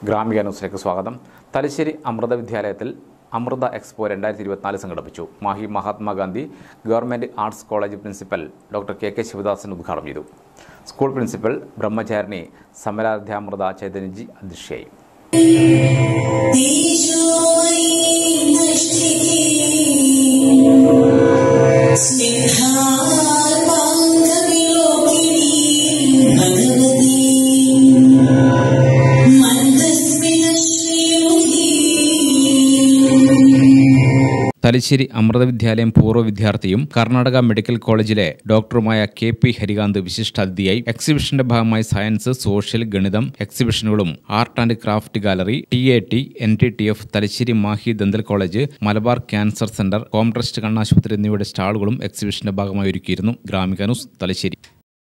ഗ്രാമിക ന്യൂസിലേക്ക് സ്വാഗതം തലശ്ശേരി അമൃത വിദ്യാലയത്തിൽ അമൃത എക്സ്പോ രണ്ടായിരത്തി ഇരുപത്തിനാല് സംഘടിപ്പിച്ചു Mahe Mahatma Gandhi government arts college principal doctor K K Sivadasan ഉദ്ഘാടനം ചെയ്തു സ്കൂൾ പ്രിൻസിപ്പൽ ബ്രഹ്മചാരിണി സമരാധ്യാമൃത ചൈതന്യജി അധ്യക്ഷയായി തലശ്ശേരി അമൃത വിദ്യാലയം പൂർവ്വ വിദ്യാർത്ഥിയും കർണാടക മെഡിക്കൽ കോളേജിലെ ഡോക്ടറുമായ കെ പി ഹരികാന്ത് വിശിഷ്ടാതിഥിയായി എക്സിബിഷന്റെ ഭാഗമായി സയൻസ് സോഷ്യൽ ഗണിതം എക്സിബിഷനുകളും art and craft gallery T A T N T T F Thalassery Mahe dental college Malabar cancer centre Comtrust കണ്ണാശുപത്രി എന്നിവയുടെ സ്റ്റാളുകളും എക്സിബിഷന്റെ ഭാഗമായി ഒരുക്കിയിരുന്നു ഗ്രാമിക ന്യൂസ് തലശ്ശേരി